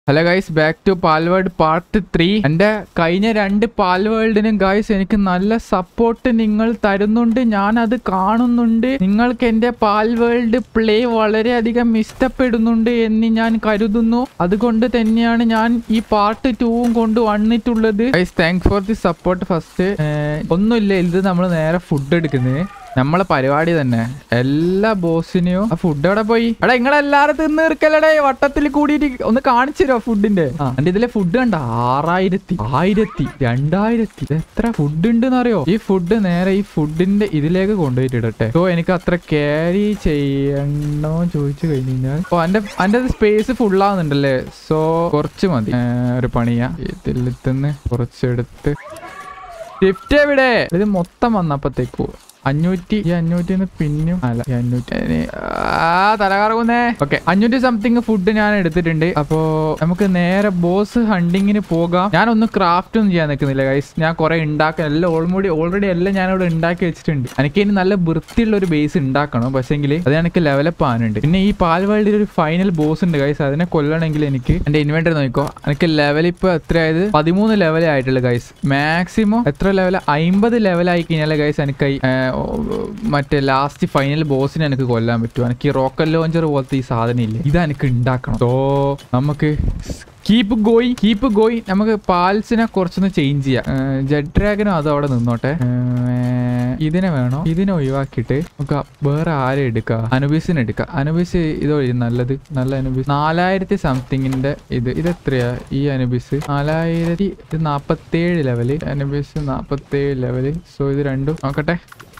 Hello guys back to Palworld part three എൻ്റെ കഴിഞ്ഞ രണ്ട് പാൽവേൾഡിനും ഗൈസ് എനിക്ക് നല്ല സപ്പോർട്ട് നിങ്ങൾ തരുന്നുണ്ട് ഞാൻ അത് കാണുന്നുണ്ട് നിങ്ങൾക്ക് എൻ്റെ പാൽവേൾഡ് പ്ലേ വളരെയധികം ഇഷ്ടപ്പെടുന്നുണ്ട് എന്ന് ഞാൻ കരുതുന്നു അതുകൊണ്ട് തന്നെയാണ് ഞാൻ ഈ പാർട്ട് ടൂവും കൊണ്ട് വന്നിട്ടുള്ളത് guys thanks for the support first ഒന്നുമില്ല ഇത് നമ്മൾ നേരെ ഫുഡ് എടുക്കുന്നത് നമ്മളെ പരിപാടി തന്നെ എല്ലാ ബോസിനെയും ആ ഫുഡ് എവിടെ പോയി എടാ നിങ്ങളെല്ലാരും തിന്ന് തീർക്കലടേ വട്ടത്തിൽ കൂടിയിട്ട് ഒന്ന് കാണിച്ചു തരുമോ ഫുഡിന്റെ ആ എന്റെ ഇതിലെ ഫുഡ് കണ്ട ആറായിരത്തി ആയിരത്തി രണ്ടായിരത്തി ഇത് എത്ര ഫുഡ് ഉണ്ടെന്ന് അറിയോ ഈ ഫുഡ് നേരെ ഈ ഫുഡിന്റെ ഇതിലേക്ക് കൊണ്ടുപോയിട്ട് ഇടട്ടെ സോ എനിക്ക് അത്ര ക്യാരി ചെയ്യണോ ചോദിച്ചു കഴിഞ്ഞു കഴിഞ്ഞാൽ ഓ എന്റെ എന്റെ സ്പേസ് ഫുള്ളാവുന്നുണ്ടല്ലേ സോ കുറച്ച് മതി ഏ, ഒരു പണിയാ ഇതിൽ നിന്ന് കുറച്ചെടുത്ത് ഷിഫ്റ്റ് എവിടെ ഇത് മൊത്തം വന്നപ്പോഴത്തേക്കു അഞ്ഞൂറ്റി ഈ അഞ്ഞൂറ്റി പിന്നും അല്ല ഈ അഞ്ഞൂറ്റി ഇനി, ആ തലകറങ്ങുന്നേ ഓക്കെ അഞ്ഞൂറ്റി സംതിങ് ഫുഡ് ഞാൻ എടുത്തിട്ടുണ്ട് അപ്പോ നമുക്ക് നേരെ ബോസ് ഹണ്ടിങ്ങിന് പോകാം ഞാനൊന്നും ക്രാഫ്റ്റ് ഒന്നും ചെയ്യാൻ നിൽക്കുന്നില്ല ഗൈസ് ഞാൻ കുറെ ഉണ്ടാക്കാൻ എല്ലാം ഓൾറെഡി ഓൾറെഡി എല്ലാം ഞാൻ ഇവിടെ ഉണ്ടാക്കി വെച്ചിട്ടുണ്ട് എനിക്ക് ഇനി നല്ല വൃത്തിയുള്ള ഒരു ബേസ് ഉണ്ടാക്കണം പക്ഷേങ്കിൽ അത് എനിക്ക് ലെവലപ്പ് ആനുണ്ട് പിന്നെ ഈ പാൽ വേൾഡിൽ ഒരു ഫൈനൽ ബോസ് ഉണ്ട് ഗൈസ് അതിനെ കൊല്ലണമെങ്കിൽ എനിക്ക് എന്റെ ഇൻവെന്റർ നോക്കിക്കോ എനിക്ക് ലെവൽ ഇപ്പൊ എത്രയായത് പതിമൂന്ന് ലെവലേ ആയിട്ടുള്ളൂ ഗൈസ് മാക്സിമം എത്ര ലെവൽ അമ്പത് ലെവലായി കഴിഞ്ഞാൽ ഗൈസ് എനിക്ക് ഈ, ഏർ, ഓ, മറ്റേ ലാസ്റ്റ് ഫൈനൽ ബോസിനെ എനിക്ക് കൊല്ലാൻ പറ്റും എനിക്ക് ഈ റോക്കറ്റ് ലോഞ്ചർ പോലത്തെ ഈ സാധനം ഇല്ലേ ഇത് എനിക്ക് ഉണ്ടാക്കണം സോ നമുക്ക് കീപ്പ് ഗോയിങ് കീപ്പ് ഗോയിങ് നമുക്ക് പാൽസിനെ കുറച്ചൊന്ന് ചേഞ്ച് ചെയ്യാം ജെഡ് ഡ്രാഗനും അത് അവിടെ നിന്നോട്ടെ ഏർ, ഇതിനെ വേണോ ഇതിനെ ഒഴിവാക്കിയിട്ട് നമുക്ക് വേറെ ആരെ എടുക്കാം അനുബീസിനെ എടുക്കാം അനുബീസ് ഇതോ നല്ലത് നല്ല അനുബീസ് നാലായിരത്തി സംതിങ്ങിന്റെ ഇത് ഇത് എത്രയാ ഈ അനുബീസ് നാലായിരത്തി ഇത് നാപ്പത്തേഴ് ലെവല് അനുബീസ് നാപ്പത്തേഴ് ലെവല് സോ ഇത് രണ്ടും നോക്കട്ടെ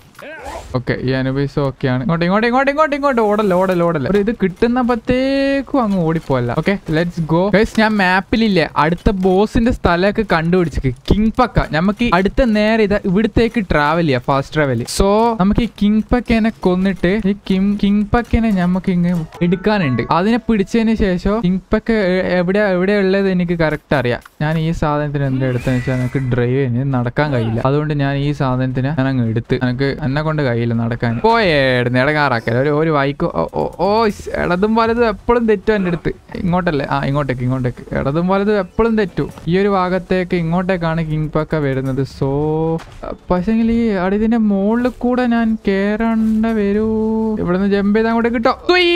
ഓക്കെ ഈ അനുബീസ് ഓക്കെയാണ് ഇങ്ങോട്ട് ഇങ്ങോട്ട് ഇങ്ങോട്ട് ഇങ്ങോട്ട് ഇങ്ങോട്ട് ഓടല്ല ഓടല്ല ഓടല്ല ഒരു ഇത് കിട്ടുന്നപ്പോഴത്തേക്കും അങ്ങ് ഓടിപ്പോല്ല ഓക്കെ ലെറ്റ്സ് ഗോ ഗൈസ് ഞാൻ മാപ്പിലില്ലേ അടുത്ത ബോസിന്റെ സ്ഥലമൊക്കെ കണ്ടുപിടിച്ചിട്ട് കിങ് പക്ക നമുക്ക് ഈ അടുത്ത നേരെ ഇത് ഇവിടത്തേക്ക് ട്രാവൽ ചെയ്യാം ഫാസ്റ്റ് ട്രാവൽ സോ നമുക്ക് ഈ കിങ് പക്കേനെ കൊന്നിട്ട് ഈ കിങ് കിങ് പക്കേനെ നമുക്ക് ഇങ്ങ് എടുക്കാനുണ്ട് അതിനെ പിടിച്ചതിന് ശേഷം കിങ് പക്ക എ- എവിടെ എവിടെ ഉള്ളത് എനിക്ക് കറക്റ്റ് അറിയാം ഞാൻ ഈ സാധനത്തിന് എന്താ എടുത്തെന്ന് വെച്ചാൽ എനിക്ക് ഡ്രൈവ് ചെയ്യാൻ നടക്കാൻ കഴിയില്ല അതുകൊണ്ട് ഞാൻ ഈ സാധനത്തിന് ഞാൻ അങ്ങ് എടുത്ത് എനിക്ക് എന്നെ കൊണ്ട് കഴിയില്ല നടക്കാൻ പോയേടുന്ന് ഇടങ്ങാറാക്കല ഒരു ഒരു വായിക്കോ ഓ, ഓ, ഓ ഇസ്, ഇടതും വലതും എപ്പോഴും തെറ്റും എൻ്റെ അടുത്ത് ഇങ്ങോട്ടല്ലേ ആ ഇങ്ങോട്ടേക്ക് ഇങ്ങോട്ടേക്ക് ഇടതും വലതും എപ്പോഴും തെറ്റു ഈ ഒരു ഭാഗത്തേക്ക് ഇങ്ങോട്ടേക്കാണ് കിങ് പക്ക വരുന്നത് സോ പക്ഷെങ്കിൽ ഈ അവിടെ ഇതിന്റെ മുകളിൽ കൂടെ ഞാൻ കേറണ്ട വരൂ ഇവിടുന്ന് ജമ്പ് ചെയ്ത് അങ്ങോട്ട് കിട്ടോ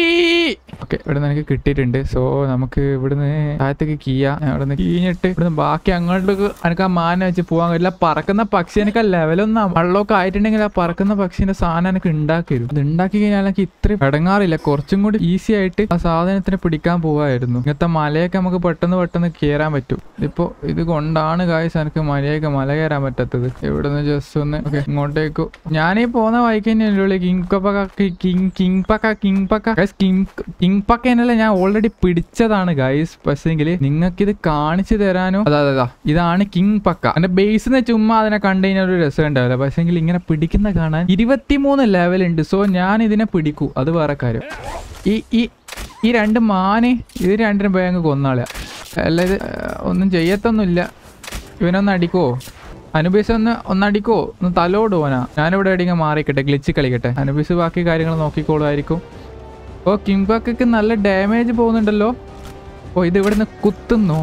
ഓക്കെ ഇവിടുന്ന് എനിക്ക് കിട്ടിയിട്ടുണ്ട് സോ നമുക്ക് ഇവിടുന്ന് താഴത്തേക്ക് കീയാ ഇവിടുന്ന് കീഞ്ഞിട്ട് ഇവിടുന്ന് ബാക്കി അങ്ങോട്ടേക്ക് എനിക്ക് ആ മാന വെച്ച് പോകാൻ കഴിയില്ല പറക്കുന്ന പക്ഷി എനിക്ക് ആ ലെവലൊന്നും വെള്ളമൊക്കെ ആയിട്ടുണ്ടെങ്കിൽ ആ പറക്കുന്ന പക്ഷിന്റെ സാധനം എനിക്ക് ഉണ്ടാക്കി തരും അത് ഉണ്ടാക്കി കഴിഞ്ഞാൽ എനിക്ക് ഇത്രയും ഇടങ്ങാറില്ല കുറച്ചും കൂടി ഈസി ആയിട്ട് ആ സാധനത്തിനെ പിടിക്കാൻ പോവായിരുന്നു ഇങ്ങനത്തെ മലയൊക്കെ നമുക്ക് പെട്ടെന്ന് പെട്ടെന്ന് കയറാൻ പറ്റും ഇതിപ്പോ ഇത് കൊണ്ടാണ് കായ്സ് എനിക്ക് മലയൊക്കെ മല കയറാൻ പറ്റാത്തത് ഇവിടുന്ന് ജസ്റ്റ് ഒന്ന് ഓക്കെ ഇങ്ങോട്ടേക്ക് ഞാനീ പോകുന്ന വഴിക്ക് തന്നെയല്ലേ Kingpaca king Kingpaca Kingpaca guys king Kingpaca എന്നല്ല ഞാൻ ഓൾറെഡി പിടിച്ചതാണ് ഗൈസ് പക്ഷേങ്കിൽ നിങ്ങൾക്ക് ഇത് കാണിച്ചു തരാനോ അതാ അതാ, അതാ ഇതാണ് കിങ് പക്ക എന്റെ ബേസിന്ന് ചുമ്മാ അതിനെ കണ്ടു കഴിഞ്ഞാൽ ഒരു രസം ഉണ്ടാവില്ല പക്ഷേങ്കിൽ ഇങ്ങനെ പിടിക്കുന്ന കാണാൻ ഇരുപത്തിമൂന്ന് ലെവൽ ഉണ്ട് സോ ഞാൻ ഇതിനെ പിടിക്കൂ അത് വേറെ കാര്യം ഈ ഈ ഈ രണ്ട് മാന് ഇത് രണ്ടിനും പോയി അങ്ങ് കൊന്നാളെ അല്ല ഇത് ഏർ, ഒന്നും ചെയ്യത്തൊന്നുമില്ല ഇവനൊന്ന് അടിക്കോ അനുബീസ് ഒന്ന് ഒന്നടിക്കോ ഒന്ന് തലോട് പോനാ ഞാനിവിടെ എവിടെയെങ്കിലും മാറിക്കട്ടെ ഗ്ലിച്ച് കളിക്കട്ടെ അനുബീസ് ബാക്കി കാര്യങ്ങൾ നോക്കിക്കോളുമായിരിക്കും ഓ കിംബാക്കൊക്കെ നല്ല ഡാമേജ് പോകുന്നുണ്ടല്ലോ ഓ ഇത് ഇവിടുന്ന് കുത്തുന്നോ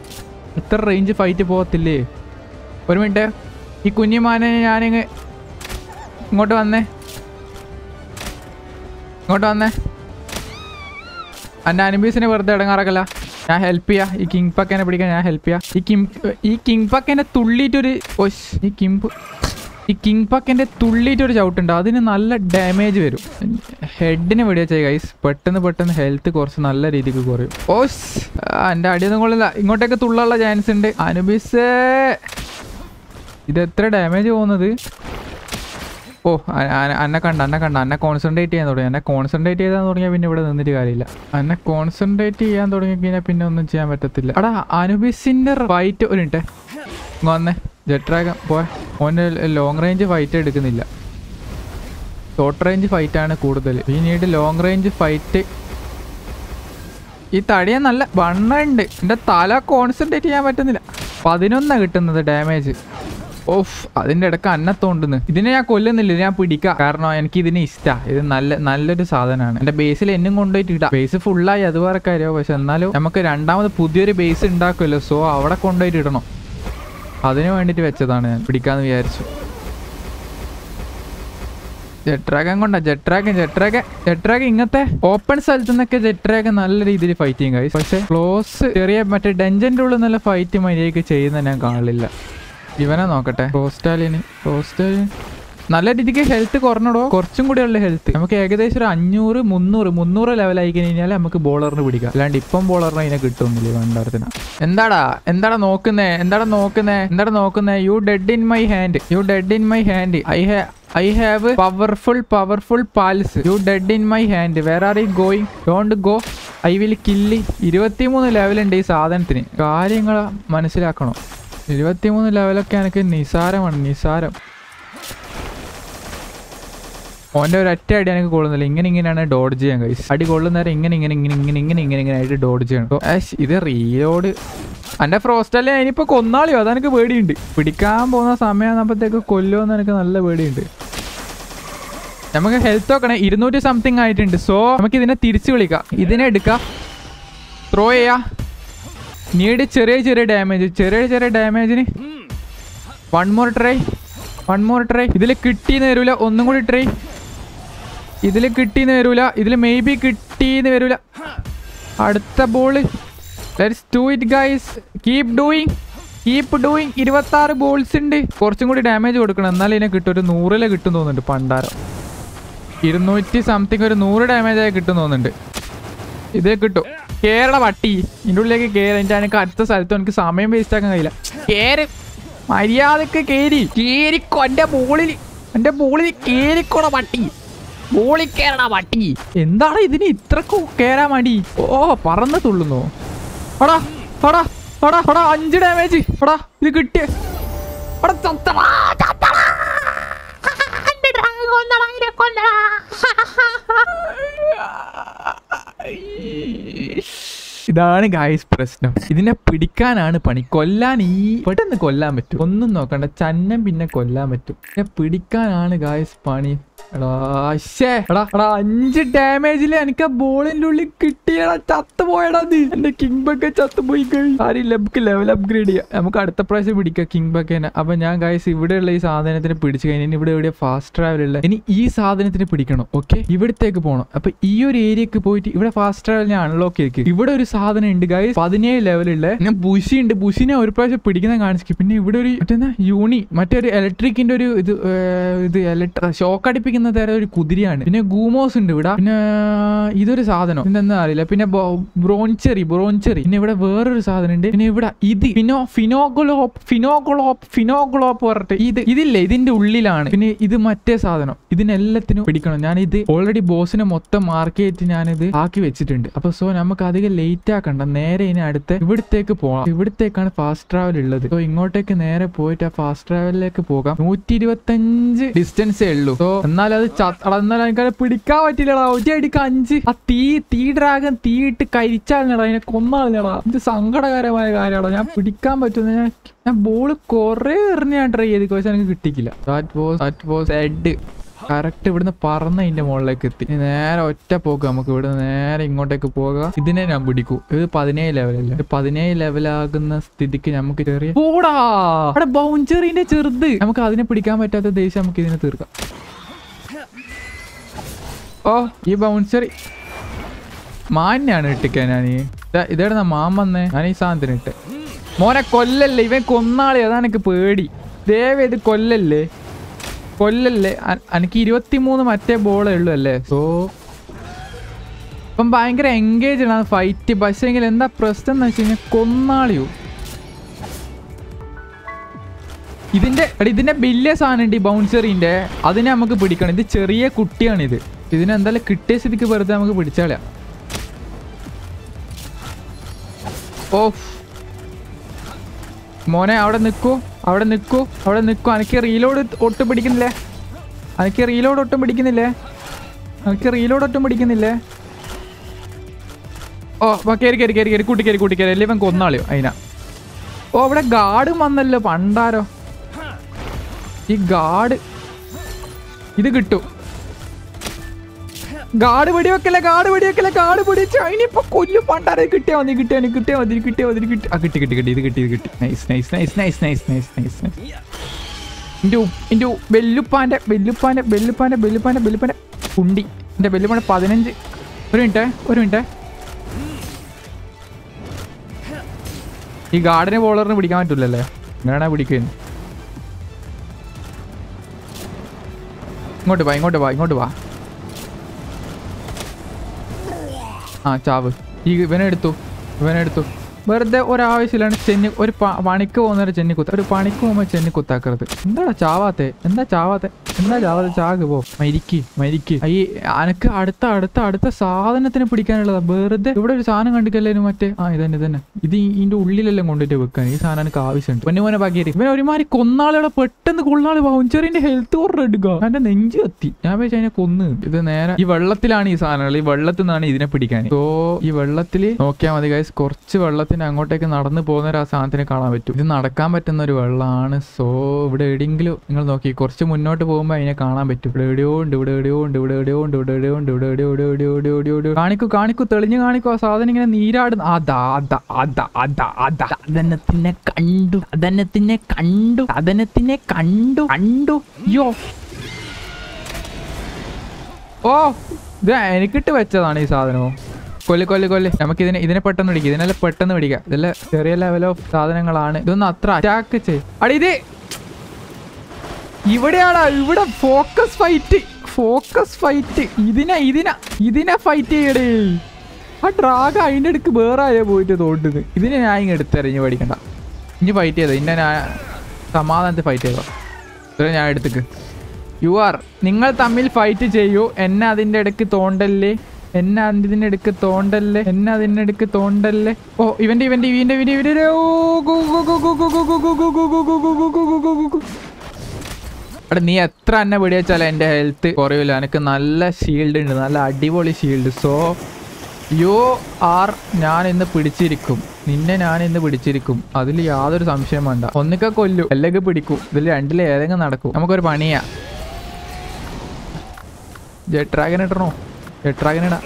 ഇത്ര റേഞ്ച് ഫൈറ്റ് പോകത്തില്ലേ ഒരു മിനിറ്റ് ഈ കുഞ്ഞിമാനെ ഞാനിങ്ങ് ഇങ്ങോട്ട് വന്നേ ഇങ്ങോട്ട് വന്നേ എൻ്റെ അനിബീസിനെ വെറുതെ ഇടങ്ങാറക്കല്ല ഞാൻ ഹെൽപ്പ് ചെയ്യാ ഈ കിങ് പക്കനെ പിടിക്കാൻ ഞാൻ ഹെൽപ്പ് ചെയ്യാ ഈ കിങ് ഈ കിങ് പക്കനെ തുള്ളിയിട്ടൊരു ഒശ് ഈ കിങ് ഈ കിങ് പക്കൻ്റെ തുള്ളിയിട്ടൊരു ചവിട്ടുണ്ട് അതിന് നല്ല ഡാമേജ് വരും ഹെഡിന് വെടിവെച്ചാൽ ഗൈസ് പെട്ടെന്ന് പെട്ടെന്ന് ഹെൽത്ത് കുറച്ച് നല്ല രീതിക്ക് കുറയും ഓസ് എൻ്റെ അടിയൊന്നും കൊള്ളില്ല ഇങ്ങോട്ടേക്ക് തുള്ളാനുള്ള ചാൻസ് ഉണ്ട് അനുബീസ് ഇത് എത്ര ഡാമേജ് പോകുന്നത് ഓ അ- അ- അന്നെ കണ്ട അന്നെ കണ്ട അന്നെ കോൺസെൻട്രേറ്റ് ചെയ്യാൻ തുടങ്ങി എന്നെ കോൺസെൻട്രേറ്റ് ചെയ്താൽ തുടങ്ങിയാൽ പിന്നെ ഇവിടെ നിന്നിട്ട് കാര്യമില്ല എന്നെ കോൺസെൻട്രേറ്റ് ചെയ്യാൻ തുടങ്ങി കഴിഞ്ഞാൽ പിന്നെ ഒന്നും ചെയ്യാൻ പറ്റത്തില്ല എടാ അനുബിസിന്റെ ഫൈറ്റ് ഒരു മിനിറ്റ് ഇങ്ങ് വന്നേ ജെട്രാഗൻ പോയ ഓന് ലോങ് റേഞ്ച് ഫൈറ്റ് എടുക്കുന്നില്ല ഷോർട്ട് റേഞ്ച് ഫൈറ്റ് ആണ് കൂടുതൽ പിന്നീട് ലോങ് റേഞ്ച് ഫൈറ്റ് ഈ തടിയ നല്ല വണ്ണ ഉണ്ട് എൻ്റെ തല കോൺസെൻട്രേറ്റ് ചെയ്യാൻ പറ്റുന്നില്ല പതിനൊന്നാണ് കിട്ടുന്നത് ഡാമേജ് ഓഫ് അതിന്റെ ഇടക്ക് അന്നത്തോണ്ടെന്ന് ഇതിനെ ഞാൻ കൊല്ലുന്നില്ല ഇത് ഞാൻ പിടിക്കാം കാരണം എനിക്ക് ഇതിന് ഇഷ്ടാ ഇത് നല്ല നല്ലൊരു സാധനമാണ് എന്റെ ബേസിൽ എന്നും കൊണ്ടുപോയിട്ട് ഇടാം ബേസ് ഫുള്ളായി അത് വേറെ കാര്യമോ പക്ഷെ എന്നാലും നമുക്ക് രണ്ടാമത് പുതിയൊരു ബേസ് ഉണ്ടാക്കുമല്ലോ സോ അവിടെ കൊണ്ടുപോയിട്ട് ഇടണം അതിന് വേണ്ടിട്ട് വെച്ചതാണ് ഞാൻ പിടിക്കാന്ന് വിചാരിച്ചു ജെട്രാഗൻ കൊണ്ടാ ജെട്രാഗൻ ജെട്രാഗൻ ജെട്രാഗൻ ഇങ്ങനത്തെ ഓപ്പൺ സ്ഥലത്ത് നിന്നൊക്കെ ജെട്രാഗൻ നല്ല രീതിയിൽ ഫൈറ്റ് ചെയ്യും guys. പക്ഷെ ക്ലോസ് ചെറിയ മറ്റേ ഡഞ്ചന്റെ ഉള്ളിൽ നല്ല ഫൈറ്റ് മര്യാദയ്ക്ക് ചെയ്യുന്ന ഞാൻ കാണില്ല ഇവനെ നോക്കട്ടെ റോസ്റ്റാലിന് റോസ്റ്റാലിന് നല്ല രീതിക്ക് ഹെൽത്ത് കുറഞ്ഞടോ കുറച്ചും കൂടി ഉള്ള ഹെൽത്ത് നമുക്ക് ഏകദേശം ഒരു അഞ്ഞൂറ് മുന്നൂറ് മുന്നൂറ് ലെവലായി കഴിഞ്ഞാൽ നമുക്ക് ബോളറിന് പിടിക്കാം അല്ലാണ്ട് ഇപ്പം ബോളറിന് അതിനെ കിട്ടുന്നില്ല വേണ്ടാരത്തിന് എന്താടാ എന്താടാ നോക്കുന്നേ എന്താടാ നോക്കുന്നേ എന്താടാ നോക്കുന്നേ you dead in my hand you dead in my hand I ha I have powerful powerful pals you dead in my hand where are I going don't go I will kill ഇരുപത്തിമൂന്ന് ലെവലുണ്ട് ഈ സാധനത്തിന് കാര്യങ്ങൾ മനസ്സിലാക്കണം ഇരുപത്തിമൂന്ന് ലെവലൊക്കെ എനിക്ക് നിസാരമാണ് നിസാരം ഓൻ്റെ ഒരു ഒറ്റ അടി എനിക്ക് കൊള്ളുന്നില്ല ഇങ്ങനെ ഇങ്ങനെയാണ് ഡോഡ് ചെയ്യാൻ കഴിയും അടി കൊള്ളുന്നേരം ഇങ്ങനെ ഇങ്ങനെ ഇങ്ങനെ ഇങ്ങനെ ഇങ്ങനെ ഇങ്ങനെ ഇങ്ങനെ ആയിട്ട് ഡോഡ് ചെയ്യണം ഓ, ഏഷ്, ഇത് റീലോഡ് എൻ്റെ ഫ്രോസ്റ്റല്ലേ അതിനിപ്പോൾ കൊന്നാളിയോ അതെനിക്ക് പേടിയുണ്ട് പിടിക്കാൻ പോകുന്ന സമയമാകുമ്പോഴത്തേക്ക് കൊല്ലുമെന്ന് എനിക്ക് നല്ല പേടിയുണ്ട് നമുക്ക് ഹെൽത്ത് നോക്കണേ ഇരുന്നൂറ്റി സംതിങ് ആയിട്ടുണ്ട് സോ നമുക്ക് ഇതിനെ തിരിച്ചു വിളിക്കാം ഇതിനെ എടുക്കാം ത്രോ ചെയ്യാ നീഡ് ചെറിയ ചെറിയ ഡാമേജ് ചെറിയ ചെറിയ ഡാമേജിന് one more try one more try ഇതിൽ കിട്ടിയെന്ന് വരൂല ഒന്നും കൂടി ട്രൈ ഇതിൽ കിട്ടിയെന്ന് വരൂല ഇതിൽ മേ ബി കിട്ടിയെന്ന് വരൂല അടുത്ത ball let's do it guys keep doing keep doing ഇരുപത്തി ആറ് ബോൾസ് ഉണ്ട് കുറച്ചും കൂടി ഡാമേജ് കൊടുക്കണം എന്നാലും ഇതിനെ കിട്ടും ഒരു നൂറിലെ കിട്ടും തോന്നുന്നുണ്ട് പണ്ടാരം ഇരുന്നൂറ്റി സംതിങ് ഒരു നൂറ് ഡാമേജ് ആയി കിട്ടും തോന്നുന്നുണ്ട് ഇതേ കിട്ടും കേരള പട്ടി ഇതിൻ്റെ ഉള്ളിലേക്ക് കയറി എൻ്റെ എനിക്ക് അടുത്ത സ്ഥലത്ത് എനിക്ക് സമയം വേസ്റ്റ് ആക്കാൻ കഴിയില്ല കേറ് മര്യാദക്ക് കേരി കേരിക്കോ എൻ്റെ ബോളിൽ എൻ്റെ ബോളിൽ കേരിക്കോട പട്ടി ബോളിൽ കേറണ പട്ടി എന്താണ് ഇതിന് ഇത്രക്ക് കേറാൻ മടി ഓ പറന്ന് തുള്ളുന്നു എടാ എടാ എടാ എടാ അഞ്ച് ഡാമേജ് എടാ ഇത് കിട്ടിയ എടാ ചത്തടാ ചത്തടാ എന്റെ dragon കൊന്നടാ, ഇതിനെ കൊന്നടാ. ഇതാണ് ഗായ്സ് പ്രശ്നം ഇതിനെ പിടിക്കാനാണ് പണി കൊല്ലാൻ ഈ പെട്ടെന്ന് കൊല്ലാൻ പറ്റും ഒന്നും നോക്കണ്ട ചന്നം പിന്നെ കൊല്ലാൻ പറ്റും ഇതിനെ പിടിക്കാനാണ് ഗായ്സ് പണി എടാ ശ്ശേ. എടാ എടാ അഞ്ച് ഡാമേജിൽ എനിക്ക് ആ ബോളിന്റെ ഉള്ളിൽ കിട്ടിയടാ ചത്തു പോയടാ നീ എന്റെ കിങ് ബക്ക് ചത്തുപോയി കഴിഞ്ഞു ആരും ലബ്ക്ക് ലെവൽ അപ്ഗ്രേഡ് ചെയ്യാം നമുക്ക് അടുത്ത പ്രാവശ്യം പിടിക്കാം കിങ് ബക്കേനെ അപ്പൊ ഞാൻ ഗായ്സ് ഇവിടെയുള്ള ഈ സാധനത്തിന് പിടിച്ചു കഴിഞ്ഞാൽ ഇനി ഇവിടെ എവിടെ ഫാസ്റ്റ് ട്രാവൽ ഉള്ള ഇനി ഈ സാധനത്തിന് പിടിക്കണം ഓക്കെ ഇവിടത്തേക്ക് പോകണം അപ്പൊ ഈ ഒരു ഏരിയക്ക് പോയിട്ട് ഇവിടെ ഫാസ്റ്റ് ട്രാവൽ ഞാൻ അൺലോക്ക് ചെയ്തിരിക്കും ഇവിടെ ഒരു സാധനം ഉണ്ട് ഗായ്സ് പതിനേഴ് ലെവലുള്ള പിന്നെ ബുഷി ഉണ്ട് ബുഷിനെ ഒരു പ്രാവശ്യം പിടിക്കുന്ന കാണിച്ചിരിക്കും പിന്നെ ഇവിടെ ഒരു മറ്റേ യൂണി മറ്റേ ഒരു ഇലക്ട്രിക്കിന്റെ ഒരു ഇത് ഏർ, ഇത് ഇലക്ട്ര ഷോക്ക് അടിപ്പിക്കുന്ന തരം ഒരു കുതിരയാണ് പിന്നെ ഗൂമോസ് ഉണ്ട് ഇവിടെ പിന്നെ ഇതൊരു സാധനം ഇതെന്താ അറിയില്ല പിന്നെ ബ്രോൺചെറി ബ്രോൺചെറി പിന്നെ ഇവിടെ വേറൊരു സാധനം ഉണ്ട് പിന്നെ ഇവിടെ ഇത് ഫിനോ ഫിനോഗ്ലോപ്പ് ഫിനോഗ്ലോപ്പ് ഫിനോഗ്ലോപ്പ് പറഞ്ഞിട്ട് ഇത് ഇതില്ലേ ഇതിന്റെ ഉള്ളിലാണ് പിന്നെ ഇത് മറ്റേ സാധനം ഇതിനെല്ലാത്തിനും പിടിക്കണം ഞാൻ ഇത് ഓൾറെഡി ബോസിനെ മൊത്തം മാർക്ക് ചെയ്തിട്ട് ഞാനിത് ആക്കി വെച്ചിട്ടുണ്ട് അപ്പൊ സോ നമുക്ക് അധികം ലേറ്റ് ആക്കണ്ട നേരെ ഇനി അടുത്ത ഇവിടത്തേക്ക് പോകാം ഇവിടത്തേക്കാണ് ഫാസ്റ്റ് ട്രാവൽ ഉള്ളത് സോ ഇങ്ങോട്ടേക്ക് നേരെ പോയിട്ട് ആ ഫാസ്റ്റ് ട്രാവലിലേക്ക് പോകാം നൂറ്റി ഇരുപത്തഞ്ച് ഡിസ്റ്റൻസേ ഉള്ളൂ സോ എന്നാൽ അത് ചത്ത- എടാ, എന്നാൽ എനിക്കത് പിടിക്കാൻ പറ്റില്ലടാ ഒറ്റ അടിക്ക് അഞ്ച് ആ തീ തീ ഡ്രാഗൻ തീ ഇട്ട് കരിച്ചാലിനടാ അതിനെ കൊന്നാളിനടാ ഇത് സങ്കടകരമായ കാര്യമാടാ ഞാൻ പിടിക്കാൻ പറ്റുന്ന ഞാൻ ഞാൻ ബോള് കൊറേ എറിഞ്ഞ് ഞാൻ ട്രൈ ചെയ്ത് പക്ഷെ എനിക്ക് കിട്ടിക്കില്ല that was that was head correct ഇവിടുന്ന് പറന്ന് അതിന്റെ മുകളിലേക്ക് എത്തി ഇനി നേരെ ഒറ്റ പോക്ക് നമുക്ക് ഇവിടുന്ന് നേരെ ഇങ്ങോട്ടേക്ക് പോകാം ഇതിനെ ഞാൻ പിടിക്കൂ ഇത് പതിനേഴ് ലെവലല്ലേ ഇത് പതിനേഴ് ലെവലാകുന്ന സ്ഥിതിക്ക് നമുക്ക് ചെറിയ പോടാ അവിടെ ബൗഞ്ചറിന്റെ ചെറുത് നമുക്ക് അതിനെ പിടിക്കാൻ പറ്റാത്ത ദേഷ്യം നമുക്ക് ഇതിനെ തീർക്കാം ഓ ഈ ബൗൺസറി മാന്യാണ് ഇട്ടിക്കാൻ ഞാൻ ഇതേടെ മാൻ വന്നേ ഞാൻ ഈ സാധനത്തിന് ഇട്ട് മോനെ കൊല്ലല്ലേ ഇവൻ കൊന്നാളി അതാണ് എനിക്ക് പേടി ദേവ ഇത് കൊല്ലല്ലേ കൊല്ലല്ലേ അ- എനിക്ക് ഇരുപത്തിമൂന്ന് മറ്റേ ബോളേ ഉള്ളൂ അല്ലേ സോ ഇപ്പം ഭയങ്കര എൻഗേജ് ആണ് ഫൈറ്റ് പക്ഷേ എങ്കിൽ എന്താ പ്രശ്നം എന്ന് വെച്ച് കഴിഞ്ഞാൽ കൊന്നാളിയോ ഇതിന്റെ എടാ, ഇതിന്റെ വലിയ സാധനം ഉണ്ട് ഈ ബൗൺസറിന്റെ അതിനെ നമുക്ക് പിടിക്കണം ഇത് ചെറിയ കുട്ടിയാണ് ഇത് ഇതിനെ എന്തായാലും കിട്ടിയ സ്ഥിതിക്ക് വെറുതെ നമുക്ക് പിടിച്ചാളാ ഓഫ് മോനെ അവിടെ നിൽക്കൂ അവിടെ നിൽക്കൂ അവിടെ നിൽക്കൂ എനിക്ക് റീലോഡ് ഒട്ടും പിടിക്കുന്നില്ലേ എനിക്ക് റീലോഡ് ഒട്ടും പിടിക്കുന്നില്ലേ എനിക്ക് റീലോഡ് ഒട്ടും പിടിക്കുന്നില്ലേ ഓ വാ കയറി കയറി കയറി കയറി കൂട്ടി കയറി കൂട്ടി കയറി അല്ലേ ഇവൻ കൊന്നാളിയോ അതിനാ ഓ അവിടെ ഗാർഡും വന്നല്ലോ പണ്ടാരോ ഈ ഗാർഡ് ഇത് കിട്ടും ഗാർഡ് വെടി വെക്കല ഗാർഡ് വെടി വെക്കല ഗാർഡ് വെടി വെച്ച് അതിനിപ്പോ കൊല്ലും പണ്ടാരെ കിട്ടിയാ മതി കിട്ടിയാ മതി കിട്ടിയാ മതി കിട്ടിയാ മതി കിട്ടി ആ കിട്ടി കിട്ടി കിട്ടി ഇത് കിട്ടി ഇത് കിട്ടി nice nice nice nice nice nice nice nice ഇന്റെ ഇന്റെ വെല്ലുപ്പാന്റെ വെല്ലുപ്പാന്റെ വെല്ലുപ്പാന്റെ വെല്ലുപ്പാന്റെ വെല്ലുപ്പാന്റെ കുണ്ടി എന്റെ വെല്ലുപ്പാന്റെ പതിനഞ്ച് ഒരു മിനിറ്റ് ഒരു മിനിറ്റ് ഈ ഗാർഡിനെ ബോളറിന് പിടിക്കാൻ പറ്റൂലല്ലേ ഇങ്ങനെയാണെ പിടിക്കുന്നു ഇങ്ങോട്ട് വാ ഇങ്ങോട്ട് വാ ഇങ്ങോട്ട് വാ ആ ചാവ് ഈ ഇവനെ എടുത്തു ഇവനെ എടുത്തു വെറുതെ ഒരാവശ്യമില്ലാണ് ചെന്നി ഒരു പ- പണിക്ക് പോകുന്നവരെ ചെന്നി കുത്ത ഒരു പണിക്ക് പോകുമ്പോൾ ചെന്നി കുത്താക്കരുത് എന്താടാ ചാവാത്തെ എന്താ ചാവാത്തെ എന്താ ചാവാത്തെ ചാക് പോ മരിക്ക് മരിക്ക് ഈ അനക്ക് അടുത്ത അടുത്ത അടുത്ത സാധനത്തിന് പിടിക്കാനുള്ളതാ വെറുതെ ഇവിടെ ഒരു സാധനം കണ്ടിക്കല്ലേ മറ്റേ ആ ഇതന്നെ ഇതന്നെ ഇത് ഈ- ഇതിന്റെ ഉള്ളിലെല്ലാം കൊണ്ടിട്ട് വെക്കാൻ ഈ സാധനം എനിക്ക് ആവശ്യമുണ്ട് പൊന്നു മോനെ ബാക്കി ഇവൻ ഒരുമാതിരി കൊന്നാളുകളെ പെട്ടെന്ന് കൊള്ളാള് ബൗഞ്ചറിന്റെ ഹെൽത്ത് കുറവ് എടുക്കുക എന്റെ നെഞ്ച് കത്തി ഞാൻ വെച്ചാൽ അതിനെ കൊന്ന് ഇത് നേരെ ഈ വെള്ളത്തിലാണ് ഈ സാധനങ്ങൾ ഈ വെള്ളത്തിൽ നിന്നാണ് ഇതിനെ പിടിക്കാൻ സോ ഈ വെള്ളത്തിൽ നോക്കിയാൽ മതി ഗൈസ് കുറച്ച് വെള്ളത്തിന് അങ്ങോട്ടേക്ക് നടന്നു പോകുന്ന ഒരു ആ സാധനത്തിന് കാണാൻ പറ്റും ഇത് നടക്കാൻ പറ്റുന്ന ഒരു വെള്ളമാണ് സോ ഇവിടെ എവിടെയെങ്കിലും നിങ്ങൾ നോക്കി കുറച്ച് മുന്നോട്ട് പോകുമ്പോൾ അതിനെ കാണാൻ പറ്റും ഇവിടെ എവിടെയോ ഉണ്ട് ഇവിടെ എവിടെയോ ഉണ്ട് ഇവിടെ എവിടെയോ ഉണ്ട് ഇവിടെ എവിടെയോ ഉണ്ട് ഇവിടെ എവിടെയോ എവിടെയോ എവിടെയോ എവിടെയോ എവിടെയോ എവിടെയോ കാണിക്കൂ കാണിക്കൂ തെളിഞ്ഞു കാണിക്കൂ ആ സാധനം ഇങ്ങനെ നീരാടുന്നു അതാ അതാ അതാ അതാ അതാ സാധനത്തിനെ കണ്ടു സാധനത്തിനെ കണ്ടു സാധനത്തിനെ കണ്ടു കണ്ടു യോ ഓ ഇത് എനിക്കിട്ട് വെച്ചതാണ് ഈ സാധനവും കൊല്ല് കൊല്ല് കൊല്ല് നമുക്ക് ഇതിനെ ഇതിനെ പെട്ടെന്ന് പിടിക്കാം ഇതിനെല്ലാം പെട്ടെന്ന് പിടിക്കാം ഇതെല്ലാം ചെറിയ ലെവൽ ഓഫ് സാധനങ്ങളാണ് ഇതൊന്നും അത്ര അറ്റാക്ക് ചെയ് അടി ഇത് ഇവിടെയാടാ ഇവിടെ ഫോക്കസ് ഫൈറ്റ് ഫോക്കസ് ഫൈറ്റ് ഇതിനെ ഇതിനെ ഇതിനെ ഫൈറ്റ് ചെയ്യടേ ആ ഡ്രാഗ അതിൻ്റെ അടുക്ക് വേറെ ആയോ പോയിട്ട് തോണ്ടുന്നത് ഇതിനെ ഞാൻ ഇങ്ങ് എടുത്തെറിഞ്ഞ് പഠിക്കണ്ട ഇനി ഫൈറ്റ് ചെയ്തോ ഇന്നെ ഞാൻ സമാധാനത്തിൽ ഫൈറ്റ് ചെയ്തോ ഇത്ര ഞാൻ എടുത്തേക്ക് യു ആർ നിങ്ങൾ തമ്മിൽ ഫൈറ്റ് ചെയ്യൂ എന്നെ അതിൻ്റെ ഇടയ്ക്ക് തോണ്ടല്ലേ എന്നെ അതിൻ്റെ ഇടയ്ക്ക് തോണ്ടല്ലേ എന്നെ അതിൻ്റെ ഇടയ്ക്ക് തോണ്ടല്ലേ ഓ ഇവന്റെ ഇവന്റെ ഇവന്റെ ഇവന്റെ ഇവന്റെ ഓ ഗു ഗു ഗു ഗു ഗു ഗു ഗു ഗു ഗു ഗു ഗു ഗു ഗു ഗു ഗു ഗു ഗു ഗു. എടാ നീ എത്ര എന്നെ വെടിവെച്ചാലും എൻ്റെ ഹെൽത്ത് കുറയില്ല എനിക്ക് നല്ല ഷീൽഡ് ഉണ്ട് നല്ല അടിപൊളി ഷീൽഡ് സോ യു ആർ ഞാൻ ഇന്ന് പിടിച്ചിരിക്കും നിന്നെ ഞാൻ ഇന്ന് പിടിച്ചിരിക്കും അതിൽ യാതൊരു സംശയം വേണ്ട ഒന്നിക്ക കൊല്ലു അല്ലെങ്കിൽ പിടിക്കൂ ഇതിൽ രണ്ടിൽ ഏതെങ്കിലും നടക്കും നമുക്കൊരു പണിയാ ജെറ്റ് ഡ്രാഗൻ ഇടണോ ജെറ്റ് ഡ്രാഗൻ ഇടാ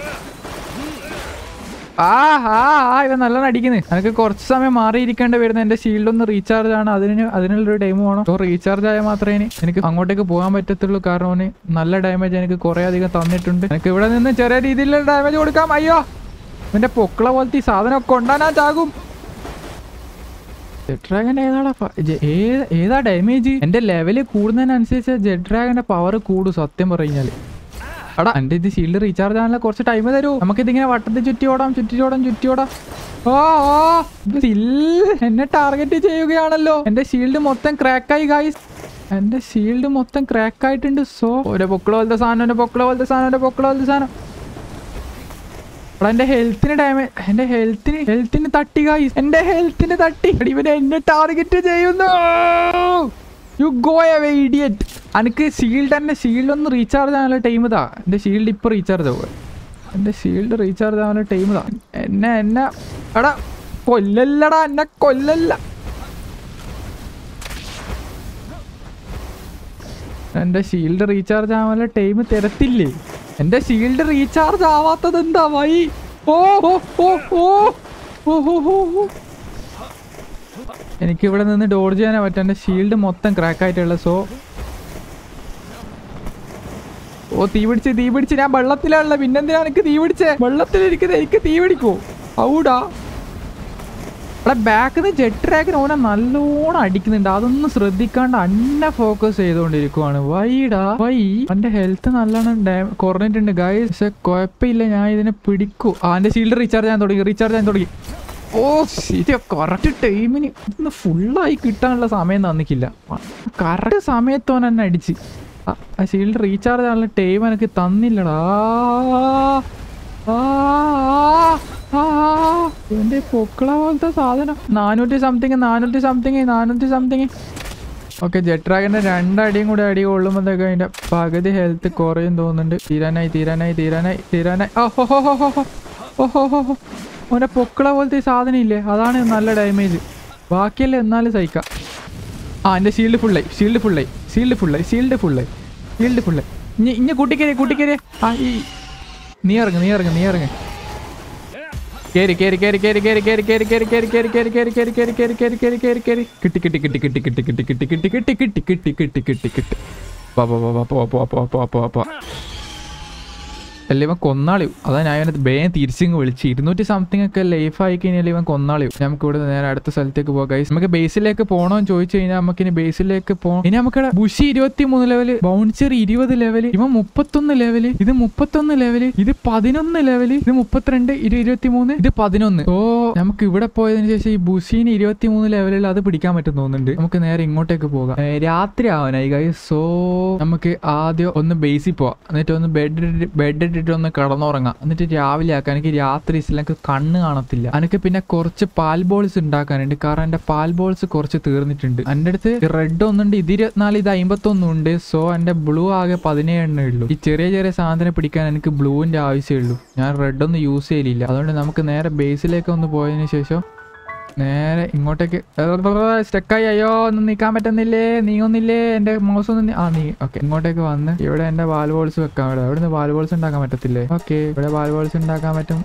ആ ആ ആ ഇവൻ നല്ലോണം അടിക്കുന്നു എനിക്ക് കുറച്ച് സമയം മാറിയിരിക്കേണ്ടി വരുന്നത് എന്റെ ഷീൽഡ് ഒന്ന് റീചാർജ് ആണ് അതിന് അതിനുള്ളൊരു ടൈം വേണം അപ്പോൾ റീചാർജ് ആയാൽ മാത്രമേ ഇനി എനിക്ക് അങ്ങോട്ടേക്ക് പോകാൻ പറ്റത്തുള്ളൂ കാരണം അവന് നല്ല ഡാമേജ് എനിക്ക് കുറെ അധികം തന്നിട്ടുണ്ട് എനിക്ക് ഇവിടെ നിന്ന് ചെറിയ രീതിയിലുള്ള ഡാമേജ് കൊടുക്കാം അയ്യോ ഇവന്റെ പൊക്കള പോലത്തെ ഈ സാധനമൊക്കെ കൊണ്ടാനാ ചാകും ജെറ്റ് ഡ്രാഗൻ ഏതാടാ ഫ- ജെ- ഏ- ഏതാ ഡാമേജ് എന്റെ ലെവല് കൂടുന്നതിനനുസരിച്ച് ജെറ്റ് ഡ്രാഗന്റെ പവർ കൂടും സത്യം പറഞ്ഞാല് എടാ എന്റെ ഇത് ഷീൽഡ് റീചാർജ് ആണല്ലോ കുറച്ച് ടൈം തരൂ നമുക്ക് ഇതിങ്ങനെ വട്ടത്തിൽ ചുറ്റി ഓടാം ചുറ്റി ഓടാം ചുറ്റി ഓടാം ഓ ഓ ഇത് still എന്നെ ടാർഗറ്റ് ചെയ്യുകയാണല്ലോ എന്റെ ഷീൽഡ് മൊത്തം ക്രാക്കായി ഗായ്സ് എന്റെ ഷീൽഡ് മൊത്തം ക്രാക്ക് ആയിട്ടുണ്ട് സോ ഒരു പൊക്കള പോലത്തെ സാധനം എന്റെ പൊക്കള പോലത്തെ സാധനം എന്റെ പൊക്കള പോലത്തെ സാധനം എടാ എന്റെ ഹെൽത്തിന് ഡാമേജ് എന്റെ ഹെൽത്തിന് ഹെൽത്തിന് തട്ടി ഗായ്സ് എന്റെ ഹെൽത്തിന് തട്ടി എടി, ഇവൻ എന്നെ ടാർഗറ്റ് ചെയ്യുന്നു യു ഗോ എവേ ഇഡിയറ്റ് എനിക്ക് ഷീൽഡ് എന്നെ ഷീൽഡ് ഒന്ന് റീചാർജ് ആവാനുള്ള ടൈം ഇതാ എന്റെ ഷീൽഡ് ഇപ്പൊ റീചാർജ് ആവുക എന്റെ ഷീൽഡ് റീചാർജ് ആവാനുള്ള ടൈം ഇതാ എന്നെ എന്നെ എടാ കൊല്ലല്ലടാ എന്നെ കൊല്ലല്ല എന്റെ ഷീൽഡ് റീചാർജ് ആവാനുള്ള ടൈം തരത്തില്ലേ എന്റെ ഷീൽഡ് റീചാർജ് ആവാത്തത് എന്താ വൈ ഓ ഓ ഓ ഓ ഓ ഓ ഓ ഓ എനിക്ക് ഇവിടെ നിന്ന് ഡോഡ്ജ് ചെയ്യാനേ പറ്റും എന്റെ ഷീൽഡ് മൊത്തം ക്രാക്ക് ആയിട്ടുള്ള സോ ഓ തീ പിടിച്ച് തീ പിടിച്ച് ഞാൻ വെള്ളത്തിലാണല്ലോ പിന്നെന്തിനാ എനിക്ക് തീ പിടിച്ചേ വെള്ളത്തിലിരിക്കുന്നത് എനിക്ക് തീ പിടിക്കോ ഔടാ അവിടെ ബാക്കിൽ നിന്ന് ജെറ്റ് ട്രാക്കിന് ഓനെ നല്ലോണം അടിക്കുന്നുണ്ട് അതൊന്നും ശ്രദ്ധിക്കാണ്ട് അന്നെ ഫോക്കസ് ചെയ്തുകൊണ്ടിരിക്കുവാണ് വൈടാ വൈ എന്റെ ഹെൽത്ത് നല്ലോണം ഡാ- കുറഞ്ഞിട്ടുണ്ട് ഗൈസ് പക്ഷെ കുഴപ്പമില്ല ഞാൻ ഇതിനെ പിടിക്കൂ ആ എന്റെ ഷീൽഡ് റീചാർജ് ചെയ്യാൻ തുടങ്ങി റീചാർജ് ചെയ്യാൻ തുടങ്ങി ഓ ശരി കറക്റ്റ് ടൈമിന് ഇന്ന് ഫുള്ളായി കിട്ടാനുള്ള സമയം തന്നിക്കില്ല കറക്റ്റ് സമയത്ത് ഓൻ എന്നെ അടിച്ച് ആ, ആ ഷീൽഡ് റീചാർജ് ചെയ്യാനുള്ള ടൈം എനിക്ക് തന്നില്ലടാ ആ, ആ, ആ, ഇവന്റെ പൊക്കള പോലത്തെ സാധനം നാനൂറ്റി സംതിങ് നാനൂറ്റി സംതിങ് നാനൂറ്റി സംതിങ് ഓക്കെ ജെറ്റ് ഡ്രാഗന്റെ രണ്ടടിയും കൂടെ അടി കൊള്ളുമ്പോഴത്തേക്ക് അതിന്റെ പകുതി ഹെൽത്ത് കുറയും തോന്നുന്നുണ്ട് തീരാനായി തീരാനായി തീരാനായി തീരാനായി ഓഹോ ഹോ ഹോ ഹോ ഓഹോ ഹോ ഹോ ഓന്റെ പൊക്കള പോലത്തെ ഈ സാധനം ഇല്ലേ അതാണ് നല്ല ഡാമേജ് ബാക്കിയല്ലേ എന്നാലും സഹിക്കാം ആ എൻ്റെ ഷീൽഡ് ഫുള്ളായി ഷീൽഡ് ഫുള്ളായി ഷീൽഡ് ഫുള്ളായി ഷീൽഡ് ഫുള്ളായി ഷീൽഡ് ഫുള്ളായി ഇനി ഇനി കൂട്ടിക്കരെ കൂട്ടിക്കരെ ആ ഈ നീ ഇറങ്ങ് നീ ഇറങ്ങ് നീ ഇറങ്ങ് കേറി കേറി കേറി കേറി കേറി കേറി കേറി കേറി കേറി കേറി കേറി കേറി കേറി കേറി കേറി കേറി കേറി കേറി കേറി കിട്ടി കിട്ടി കിട്ടി കിട്ടി കിട്ടി കിട്ടി കിട്ടി കിട്ടി കിട്ടി കിട്ടി കിട്ടി കിട്ടി കിട്ടി കിട്ടി വാ വാ വാ വാ പോ പോ പോ പോ പോ പോ അല്ല ഇവൻ കൊന്നാളിയും അതാ ഞാൻ ഇവനെ വേഗം തിരിച്ചിങ്ങ് വിളിച്ച് ഇരുന്നൂറ്റി സംതിങ് ഒക്കെ ലൈഫ് ആയി കഴിഞ്ഞാൽ ഇവൻ കൊന്നാളിയും നമുക്ക് ഇവിടെ നേരെ അടുത്ത സ്ഥലത്തേക്ക് പോകാം ഗൈസ് നമുക്ക് ബേസിലേക്ക് പോകണമെന്ന് ചോദിച്ചു കഴിഞ്ഞാൽ നമുക്ക് ഇനി ബേസിലേക്ക് പോകാം ഇനി നമുക്ക് ബുഷി ഇരുപത്തി മൂന്ന് ലെവല് ബൗൺസർ ഇരുപത് ലെവല് ഇവൻ മുപ്പത്തൊന്ന് ലെവല് ഇത് മുപ്പത്തൊന്ന് ലെവല് ഇത് പതിനൊന്ന് ലെവല് ഇത് മുപ്പത്തിരണ്ട് ഇത് ഇരുപത്തി മൂന്ന് ഇത് പതിനൊന്ന് ഓ നമുക്ക് ഇവിടെ പോയതിനു ശേഷം ഈ ബുഷീന് ഇരുപത്തി മൂന്ന് ലെവലിൽ അത് പിടിക്കാൻ പറ്റും തോന്നുന്നുണ്ട് നമുക്ക് നേരെ ഇങ്ങോട്ടേക്ക് പോകാം ഏ, രാത്രി ആവാനായി ഗൈസ് സോ നമുക്ക് ആദ്യം ഒന്ന് ബേസിൽ പോവാം എന്നിട്ട് ഒന്ന് ബെഡ് ബെഡ് ഇട്ടിട്ട് ഒന്ന് കിടന്നുറങ്ങാം എന്നിട്ട് രാവിലെ ആക്കാം എനിക്ക് രാത്രി എനിക്ക് കണ്ണ് കാണത്തില്ല എനിക്ക് പിന്നെ കുറച്ച് പാൽ ബോൾസ് ഉണ്ടാക്കാനുണ്ട് കാരണം എന്റെ പാൽ ബോൾസ് കുറച്ച് തീർന്നിട്ടുണ്ട് എൻ്റെ അടുത്ത് റെഡ് ഒന്നുണ്ട് ഇത് ഇരുപത്തിനാല് ഇത് അമ്പത്തൊന്നും ഉണ്ട് സോ എന്റെ ബ്ലൂ ആകെ പതിനേഴെണ്ണേ ഉള്ളൂ ഈ ചെറിയ ചെറിയ സാധനം പിടിക്കാൻ എനിക്ക് ബ്ലൂവിന്റെ ആവശ്യമേ ഉള്ളൂ ഞാൻ റെഡ് ഒന്നും യൂസ് ചെയ്യലില്ല അതുകൊണ്ട് നമുക്ക് നേരെ ബേസിലേക്ക് ഒന്ന് പോയതിനു ശേഷം നേരെ ഇങ്ങോട്ടേക്ക് സ്റ്റക്കായി അയ്യോ ഒന്നും നീക്കാൻ പറ്റുന്നില്ലേ നീങ്ങുന്നില്ലേ എന്റെ മൗസ് ഒന്നും നീ- ആ നീ ഓക്കെ ഇങ്ങോട്ടേക്ക് വന്ന് ഇവിടെ എന്റെ ബാൽ ബോൾസ് വെക്കാം ഇവിടെ ഇവിടെ ബാൽ ബോൾസ് ഉണ്ടാക്കാൻ പറ്റത്തില്ലേ ഓക്കെ ഇവിടെ ബാൽ ബോൾസ് ഉണ്ടാക്കാൻ പറ്റും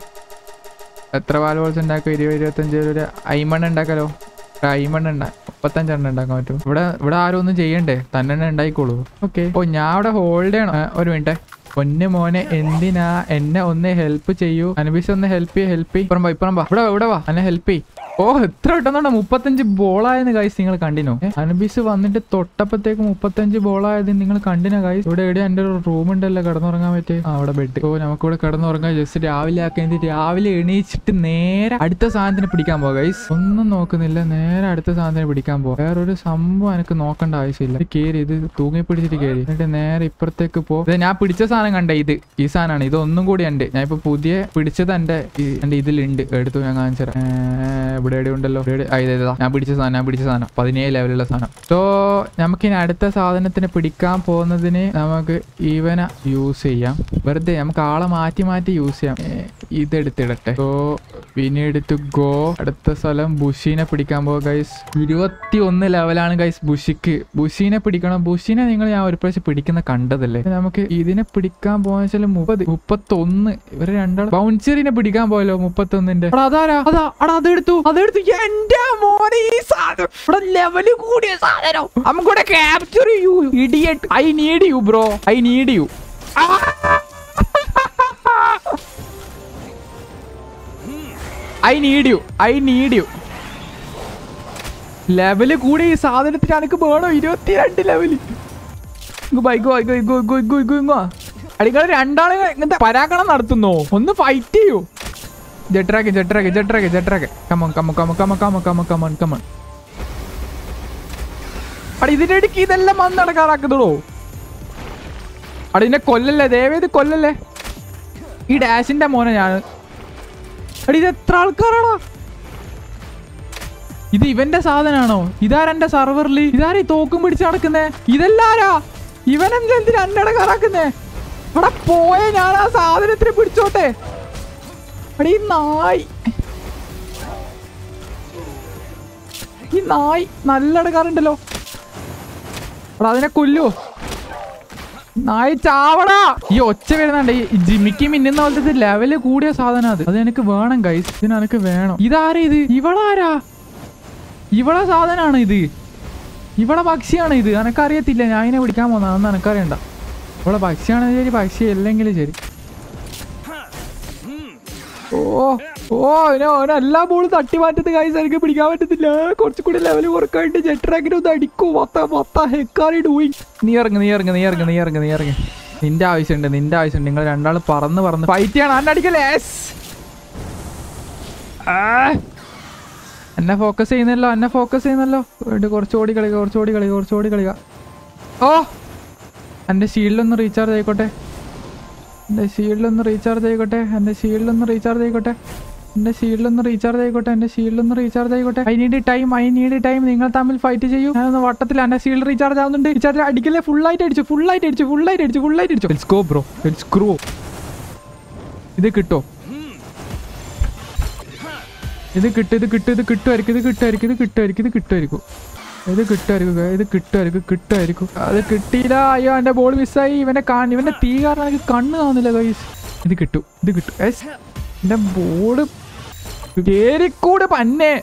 എത്ര ബാൽ ബോൾസ് ഉണ്ടാക്കും ഇരുപത് ഇരുപത്തഞ്ച് ഒരു അയിമണ്ണ് ഉണ്ടാക്കാലോ ഒരു അയിമണ്ണ് ഉണ്ടാ മുപ്പത്തഞ്ചെണ്ണം ഉണ്ടാക്കാൻ പറ്റും ഇവിടെ ഇവിടെ ആരും ഒന്നും ചെയ്യണ്ടേ തന്നെ ഉണ്ടായിക്കോളൂ ഓക്കെ ഓ ഞാൻ അവിടെ ഹോൾഡ് ചെയ്യണം ഏ, ഒരു മിനിറ്റ് പൊന്നു മോനെ എന്തിനാ എന്നെ ഒന്ന് ഹെൽപ്പ് ചെയ്യൂ അനുബിസ് ഒന്ന് ഹെൽപ്പ് ചെയ്യ ഹെൽപ്പ് ചെയ്യും ഇപ്പുറം വാ ഇപ്പുറം വാ ഇവിടെ വാ, ഇവിടെ വാ എന്നെ ഹെൽപ്പ് ചെയ്യും ഓ എത്ര കിട്ടുന്നുണ്ടോ മുപ്പത്തഞ്ച് ബോളായെന്ന് ഗൈസ് നിങ്ങൾ കണ്ടിനോ ഏ, അനുബിസ് വന്നിട്ട് തൊട്ടപ്പത്തേക്ക് മുപ്പത്തഞ്ച് ബോളായത് നിങ്ങൾ കണ്ടിനോ ഗൈസ് ഇവിടെ എവിടെ എന്റെ ഒരു റൂം ഉണ്ടല്ലോ കിടന്നുറങ്ങാൻ പറ്റിയ ആ അവിടെ ബെഡ് ഓ നമുക്ക് ഇവിടെ കിടന്നുറങ്ങാൻ ജസ്റ്റ് രാവിലെ ആക്കി രാവിലെ എണീച്ചിട്ട് നേരെ അടുത്ത സാധനത്തിന് പിടിക്കാൻ പോവാ ഗൈസ് ഒന്നും നോക്കുന്നില്ല നേരെ അടുത്ത സാധനത്തിന് പിടിക്കാൻ പോവാ വേറൊരു സംഭവം എനിക്ക് നോക്കേണ്ട ആവശ്യമില്ല ഇത് കേറി ഇത് തൂങ്ങി പിടിച്ചിട്ട് കേറി എന്നിട്ട് നേരെ ഇപ്പുറത്തേക്ക് പോ ഇത് ഞാൻ പിടിച്ച സാധനം കണ്ടേ ഇത് ഈ സാധനമാണ് ഇത് ഒന്നും കൂടി ഉണ്ട് ഞാൻ ഇപ്പൊ പുതിയ പിടിച്ചത് എന്റെ ഈ- എന്റെ ഇതിലുണ്ട് എടുത്തു ഞാൻ കാണിച്ചു തരാം ഏ, ഇവിടെ എവിടെ ഉണ്ടല്ലോ ഇവിടെ ആ, ഇത് ഇതാ. ഞാൻ പിടിച്ച സാധനം ഞാൻ പിടിച്ച സാധനം പതിനേഴ് ലെവലുള്ള സാധനം സോ നമുക്കിനി അടുത്ത സാധനത്തിന് പിടിക്കാൻ പോകുന്നതിന് നമുക്ക് ഇവനെ യൂസ് ചെയ്യാം വെറുതെ നമുക്ക് ആളെ മാറ്റി മാറ്റി യൂസ് ചെയ്യാം ഏ, ഇതെടുത്തിടട്ടെ സോ പിന്നീട് ടു ഗോ അടുത്ത സ്ഥലം ബുഷീനെ പിടിക്കാൻ പോവാ ഗൈസ് ഇരുപത്തി ഒന്ന് ലെവലാണ് ഗൈസ് ബുഷിക്ക് ബുഷീനെ പിടിക്കണം ബുഷീനെ നിങ്ങൾ ഞാൻ ഒരു പ്രാവശ്യം പിടിക്കുന്ന കണ്ടതല്ലേ നമുക്ക് ഇതിനെ പിടിക്കാൻ പോകാൻ വെച്ചാൽ മുപ്പത് മുപ്പത്തൊന്ന് ഇവര് രണ്ടാൾ ബൗൺസറിനെ പിടിക്കാൻ പോയല്ലോ മുപ്പത്തൊന്നിന്റെ എടാ, അതാരാ അതാ അടാ അതെടുത്തു അതെടുത്തു എന്റെ മോനെ ഈ സാധനം ഇവിടെ ലെവല് കൂടിയ സാധനം നമുക്കിവിടെ ക്യാപ്ചർ ചെയ്യൂ idiot I need you bro I need you I need you I need you level കൂടി ഈ സാധനത്തിന് എനിക്ക് വേണോ ഇരുപത്തിരണ്ട് ലെവല് ബൈക്കോ ബൈക്കോ ഇഗോ ഇഗോ ഇഗോ ഇഗോ ഇങ്ങോ അടികൾ രണ്ടാളെ ഇങ്ങനത്തെ പരാക്രണം നടത്തുന്നോ ഒന്ന് ഫൈറ്റ് ചെയ്യൂ ജെട്രാക്ക് ജെട്രാക്ക് ജെട്രാക്ക് ജെട്രാക്ക് come on come on come on come on come on come on come on come on അടി ഇതിന്റെ ഇടയ്ക്ക് ഇതെല്ലാം വന്ന് നടക്കാറാക്കുന്നതോ അടി ഇതിനെ കൊല്ലല്ലേ ദയവേത് കൊല്ലല്ലേ ഈ ഡാഷിന്റെ മോനെ ഞാൻ അടി ഇത് എത്ര ആൾക്കാരാണോ ഇത് ഇവന്റെ സാധനാണോ ഇതാരെന്റെ സർവറിൽ ഇതാരെ തോക്കും പിടിച്ച് നടക്കുന്നേ ഇതെല്ലാരാ ഇവൻ എന്തിനാ അന്നട കറാക്കുന്നേ അവിടെ പോയ ഞാൻ ആ സാധനത്തിന് പിടിച്ചോട്ടെ അടി ഈ നായ് ഈ നായ് നല്ല അടക്കാറുണ്ടല്ലോ എടാ അതിനെ കൊല്ലോ നായ് ചാവടാ ഈ ഒച്ച വരുന്നുണ്ട് ഈ ജിമിക്ക് മിന്നുന്ന പോലത്തെ ലെവല് കൂടിയ സാധനം അത് അത് എനിക്ക് വേണം ഗൈസ് ഇതിന് എനിക്ക് വേണം ഇതാരാ ഇത് ഇവളാരാ ഇവളെ സാധനാണ് ഇത് ഇവളെ പക്ഷിയാണ് ഇത് എനക്കറിയത്തില്ല ഞാൻ ഇതിനെ പിടിക്കാൻ പോന്ന അതൊന്നും എനക്കറിയണ്ട ഇവളെ പക്ഷിയാണെന്ന് ശരി പക്ഷി അല്ലെങ്കിലും ശരി ഓ ഓ ഓനോ ഓനോ എല്ലാ ബോളും തട്ടി മാറ്റത്ത് കൈസ് എനിക്ക് പിടിക്കാൻ പറ്റത്തില്ല കുറച്ചുകൂടി ലെവൽ കുറക്കായിട്ട് ജെട്രാക്കിന് ഒന്ന് അടിക്കൂ മൊത്ത മൊത്ത ഹെക്കാറി ഡൂയിങ് നീ ഇറങ്ങ് നീ ഇറങ്ങ് നീ ഇറങ്ങ് നീ ഇറങ്ങ് നീ ഇറങ്ങ് നിന്റെ ആവശ്യമുണ്ട് നിന്റെ ആവശ്യമുണ്ട് നിങ്ങൾ രണ്ടാൾ പറന്ന് പറന്ന് ഫൈറ്റ് ചെയ്യണം അന്നടിക്കല്ലേ എന്നെ ഫോക്കസ് ചെയ്യുന്നല്ലോ എന്നെ ഫോക്കസ് ചെയ്യുന്നല്ലോ വേണ്ടി കുറച്ച് ഓടി കളിക്കുക കുറച്ച് ഓടി കളിക്കുക കുറച്ച് ഓടി കളിക്കുക ഓ എൻ്റെ ഷീൽഡൊന്ന് റീചാർജ് ആയിക്കോട്ടെ എൻ്റെ ഷീൽഡൊന്ന് റീചാർജ് ആയിക്കോട്ടെ എൻ്റെ ഷീൽഡൊന്ന് റീചാർജ് ആയിക്കോട്ടെ എൻ്റെ ഷീൽഡൊന്ന് റീചാർജ് ആയിക്കോട്ടെ എൻ്റെ ഷീൽഡൊന്ന് റീചാർജ് ആയിക്കോട്ടെ I need time I need time നിങ്ങൾ തമ്മിൽ ഫൈറ്റ് ചെയ്യൂ ഞാനൊന്ന് വട്ടത്തിൽ എൻ്റെ ഷീൽഡ് റീചാർജ് ആവുന്നുണ്ട് റീചാർജ് അടിക്കല്ലേ ഫുൾ ആയിട്ട് അടിച്ചു ഫുൾ ആയിട്ട് അടിച്ചു ഫുൾ ആയിട്ട് അടിച്ചു ഫുൾ ആയിട്ട് അടിച്ചു let's go bro let's grow ഇത് കിട്ടോ ഇത് കിട്ടും ഇത് കിട്ടും ഇത് കിട്ടുമായിരിക്കും ഇത് കിട്ടുമായിരിക്കും ഇത് കിട്ടുമായിരിക്കും ഇത് കിട്ടുമായിരിക്കും ഇത് കിട്ടുമായിരിക്കും guys. ഇത് കിട്ടുമായിരിക്കും കിട്ടുമായിരിക്കും അത് കിട്ടിയില്ല അയ്യോ എന്റെ ബോൾ മിസ്സായി ഇവനെ കാണി ഇവന്റെ തീ കാരണം എനിക്ക് കണ്ണ് കാണുന്നില്ല കൈസ് ഇത് കിട്ടും ഇത് കിട്ടും Yes. എന്റെ ബോള് കേറിക്കൂടെ പന്നെ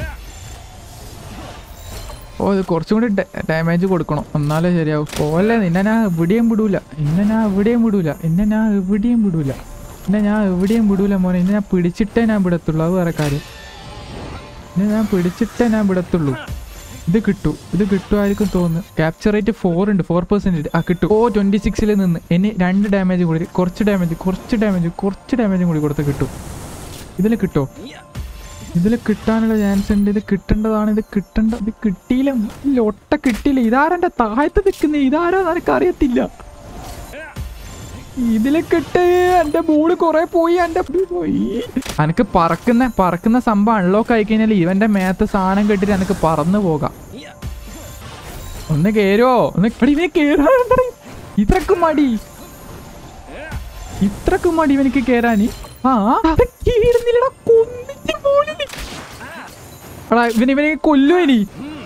ഓ ഇത് കുറച്ചും കൂടി ഡാമേജ് കൊടുക്കണം എന്നാലേ ശരിയാവും ഓല്ലേ നിന്നെ ഞാൻ എവിടെയും വിടൂല ഇന്നെ ഞാൻ എവിടെയും വിടൂല ഇന്നെ ഞാൻ എവിടെയും വിടൂല ഇന്നെ ഞാൻ എവിടെയും വിടൂല മോനെ ഇന്നെ ഞാൻ പിടിച്ചിട്ടേ ഞാൻ വിടത്തുള്ളൂ അത് വേറെ കാര്യം ഇന്നെ ഞാൻ പിടിച്ചിട്ടേ ഞാൻ വിടത്തുള്ളൂ ഇത് കിട്ടു ഇത് കിട്ടുമായിരിക്കും തോന്നുന്നു ക്യാപ്ചർ റേറ്റ് ഫോർ ഉണ്ട് ഫോർ പെർസെൻറ്റ് ആ കിട്ടും ഓ ട്വൻറ്റി സിക്സിൽ നിന്ന് ഇനി രണ്ട് ഡാമേജ് കൂടി കുറച്ച് ഡാമേജ് കുറച്ച് ഡാമേജ് കുറച്ച് ഡാമേജും കൂടി കൊടുത്ത് കിട്ടും ഇതിൽ കിട്ടോ ഇതിൽ കിട്ടാനുള്ള ചാൻസ് ഉണ്ട് ഇത് കിട്ടേണ്ടതാണ് ഇത് കിട്ടേണ്ട ഇത് കിട്ടിയില്ല ഇല്ല, ഒട്ട കിട്ടിയില്ല ഇതാരെന്റെ താഴത്ത് നിൽക്കുന്ന ഇതാരോ എനിക്ക് അറിയത്തില്ല ഇതില് കിട്ട് എന്റെ ബോള് കൊറേ പോയി എന്റെ പോയി എനിക്ക് പറക്കുന്ന പറക്കുന്ന സംഭവം അൺലോക്ക് ആയി കഴിഞ്ഞാൽ ഇവന്റെ മേത്ത് സാധനം കെട്ടിട്ട് എനിക്ക് പറന്നു പോകാം ഒന്ന് കേരോ ഒന്ന് എടി, ഇവന് കേറാൻ എന്താ ഇത്രക്ക് മടി ഇത്രക്ക് മടി ഇവനിക്ക് കേറാന് ആ അത് കേറുന്നില്ലടാ കൊന്നിട്ട് മോളില് എടാ ഇവൻ ഇവനെ കൊല്ലോ ഇനി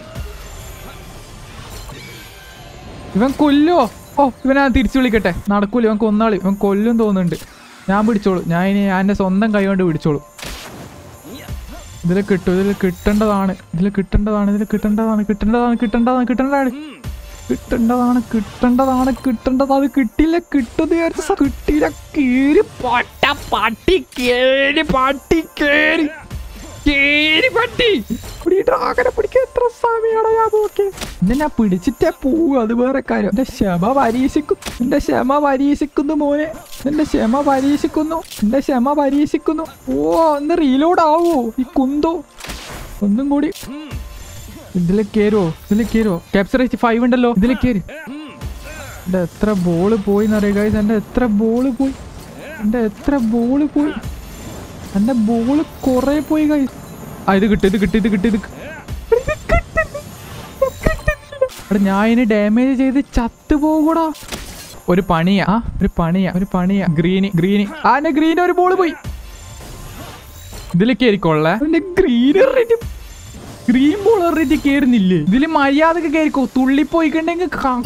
ഇവൻ കൊല്ലോ ഓ ഇവനാ തിരിച്ചു വിളിക്കട്ടെ നടക്കൂല ഇവൻ കൊന്നാളി ഇവൻ കൊല്ലും തോന്നുന്നുണ്ട് ഞാൻ പിടിച്ചോളൂ ഞാൻ ഇനി ഞാൻ എൻ്റെ സ്വന്തം കൈ കൊണ്ട് പിടിച്ചോളൂ ഇതിൽ കിട്ടും ഇതിൽ കിട്ടേണ്ടതാണ് ഇതിൽ കിട്ടേണ്ടതാണ് ഇതിൽ കിട്ടേണ്ടതാണ് കിട്ടേണ്ടതാണ് കിട്ടേണ്ടതാണ് കിട്ടേണ്ടതാണ് കിട്ടേണ്ടതാണ് കിട്ടേണ്ടതാണ് കിട്ടേണ്ടത് അത് കിട്ടില്ല കിട്ടുന്ന വിചാരിച്ച സ- കിട്ടിയില്ല കേറി പട്ട പട്ടി കേറി പട്ടി കേറി കേറി പട്ടി ഇവിടെ ഈ ഡ്രാഗനെ പിടിക്കാൻ എത്ര സമയമാണ് ഞാൻ നോക്കി എന്നെ ഞാൻ പിടിച്ചിട്ടേ പോവും അത് വേറെ കാര്യം എന്റെ ക്ഷമ പരീക്ഷിക്കും എന്റെ ക്ഷമ പരീക്ഷിക്കുന്നു മോനെ എന്റെ ക്ഷമ പരീക്ഷിക്കുന്നു എന്റെ ക്ഷമ പരീക്ഷിക്കുന്നു ഓ ഒന്ന് റീലോഡ് ആവോ ഈ കുന്തോ ഒന്നും കൂടി ഇതിൽ കേറുവോ ഇതിൽ കേറുവോ ക്യാപ്ചർ റേറ്റ് ഫൈവ് ഉണ്ടല്ലോ ഇതിൽ കേറി എന്റെ എത്ര ബോള് പോയി എന്നറിയുക എന്റെ എത്ര ബോള് പോയി എന്റെ എത്ര ബോള് പോയി എന്റെ ബോള് കൊറേ പോയി കൈ ആ ഇത് കിട്ടി ഇത് കിട്ടി ഇത് കിട്ടി ഇത് കി- ഇത് കിട്ടുന്നില്ല. ഇത് കിട്ടുന്നില്ല. എടാ ഞാൻ ഇതിന് ഡാമേജ് ചെയ്ത് ചത്തു പോകൂടാ ഒരു പണിയാ ആ, ഒരു പണിയാ ഒരു പണിയാ ഗ്രീന് ഗ്രീന് ആ എന്റെ ഗ്രീൻ ഒരു ബോള് പോയി ഇതിൽ കേറിക്കൊള്ളേ എന്റെ ഗ്രീൻ എറിഞ്ഞിട്ട് ഗ്രീൻ ബോൾ എറിഞ്ഞിട്ട് കേറുന്നില്ലേ ഇതില് മര്യാദക്ക് കേറിക്കോ തുള്ളിപ്പോയിക്കണ്ടെങ്കിൽ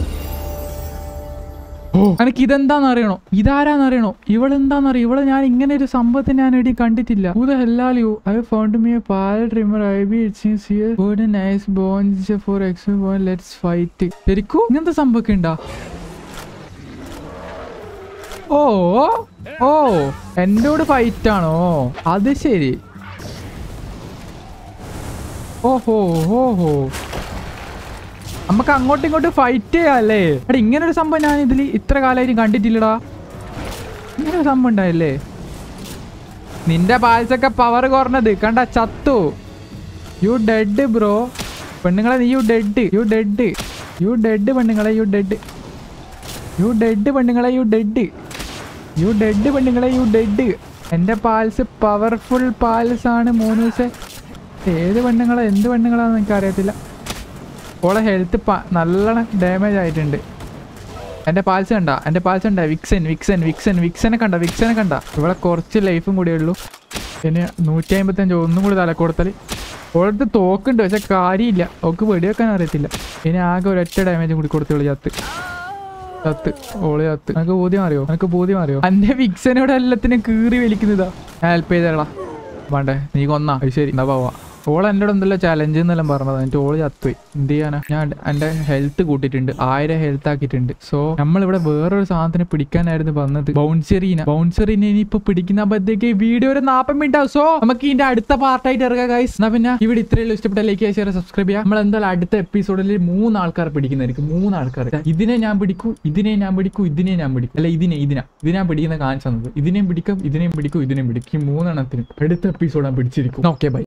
ഓ എനിക്ക് ഇതെന്താന്ന് അറിയണോ ഇതാരാന്ന് അറിയണോ ഇവളെന്താന്നറിയോ ഇവളെ ഞാൻ ഇങ്ങനെ ഒരു സംഭവത്തിന് ഞാൻ എടി കണ്ടിട്ടില്ല ഹെല്ലാലിയോ I found me pal trimmer I be it's nice bones for X bone let's fight ശരിക്കും ഇങ്ങനത്തെ സംഭവമൊക്കെ ഉണ്ടാ ഓ ഓ എന്നോട് ഫൈറ്റ് ആണോ അത് ശരി ഓഹോ ഓഹോ നമുക്ക് അങ്ങോട്ടും ഇങ്ങോട്ടും ഫൈറ്റ് ചെയ്യാല്ലേ എടാ ഇങ്ങനെ ഒരു സംഭവം ഞാൻ ഇതിൽ ഇത്ര കാലമായിട്ട് കണ്ടിട്ടില്ലടാ ഇങ്ങനെ ഒരു സംഭവം ഉണ്ടായില്ലേ നിന്റെ പാൽസൊക്കെ പവർ കുറഞ്ഞത് കണ്ട ചത്തു യു ഡെഡ് ബ്രോ പെണ്ണുങ്ങളെ നീ you dead you dead you dead പെണ്ണുങ്ങളെ യു ഡെഡ് യു ഡെഡ് പെണ്ണുങ്ങളെ യു ഡെഡ് യു ഡെഡ് പെണ്ണുങ്ങളെ യു ഡെഡ് എൻ്റെ പാൽസ് പവർഫുൾ പാൽസ് ആണ് മൂന്ന് ദിവസം ഏത് പെണ്ണുങ്ങളെ എന്ത് പെണ്ണുങ്ങളാണെന്ന് എനിക്ക് അറിയത്തില്ല ഓളെ ഹെൽത്ത് നല്ലോണം ഡാമേജ് ആയിട്ടുണ്ട് എൻ്റെ പാൽസ് കണ്ട എൻ്റെ പാൽസ് കണ്ട വിക്സൻ വിക്സൻ വിക്സൻ വിക്സനെ കണ്ട വിക്സനെ കണ്ട ഇവിടെ കുറച്ച് ലൈഫും കൂടിയേ ഉള്ളൂ ഇനി നൂറ്റി അമ്പത്തഞ്ച് ഒന്നും കൂടി തല കൊടുത്താൽ ഓളടുത്ത് തോക്കുണ്ട് പക്ഷെ കാര്യമില്ല അവൾക്ക് വെടിവെക്കാൻ അറിയത്തില്ല ഇനി ആകെ ഒരൊറ്റ ഡാമേജ് കൂടി കൊടുത്തോളൂ ചത്ത് ചത്ത് ഓള് ചത്ത് നിനക്ക് ബോധ്യം അറിയോ നിനക്ക് ബോധ്യം അറിയോ എന്റെ വിക്സനോട് എല്ലാത്തിനും കീറി വലിക്കുന്നതാ ഞാൻ ഹെൽപ്പ് ചെയ്തേളാ വേണ്ടേ നീ കൊന്നാ അത് ശരി എന്താ പോവാ ഓൾ എന്നോട് എന്തല്ലോ ചലഞ്ച് എന്നെല്ലാം പറഞ്ഞത് എന്നിട്ട് ഓള് ചത്തുപോയി എന്ത് ചെയ്യാനാ ഞാൻ എന്റെ ഹെൽത്ത് കൂട്ടിയിട്ടുണ്ട് ആയിരം ഹെൽത്ത് ആക്കിയിട്ടുണ്ട് സോ നമ്മളിവിടെ വേറൊരു സാധനത്തിന് പിടിക്കാനായിരുന്നു വന്നത് ബൗൺസെറീന ബൗൺസെറീനെ ഇനിയിപ്പോ പിടിക്കുന്നപ്പോഴത്തേക്ക് വീഡിയോ ഒരു നാപ്പത് മിനിറ്റ് ആവും സോ നമുക്ക് ഇതിന്റെ അടുത്ത പാർട്ടായിട്ട് ഇറങ്ങാം ഗൈസ് എന്നാ പിന്നെ ഇവിടെ ഇത്രയും ഇഷ്ടപ്പെട്ട ലൈക്ക് ഷെയർ സബ്സ്ക്രൈബ് ചെയ്യാം നമ്മൾ എന്തായാലും അടുത്ത എപ്പിസോഡിൽ മൂന്ന് ആൾക്കാർ പിടിക്കുന്നതായിരിക്കും മൂന്ന് ആൾക്കാർ ഇതിനെ ഞാൻ പിടിക്കൂ ഇതിനെ ഞാൻ പിടിക്കൂ ഇതിനെ ഞാൻ പിടിക്കും അല്ല ഇതിനെ ഇതിനാ ഇതിനാ പിടിക്കുന്ന കാണിച്ചു തന്നത് ഇതിനെയും പിടിക്കും ഇതിനെയും പിടിക്കും ഇതിനെയും പിടിക്കും ഈ മൂന്നെണ്ണത്തിനും അടുത്ത എപ്പിസോഡ് ഞാൻ പിടിച്ചിരിക്കും ഓക്കെ ബൈ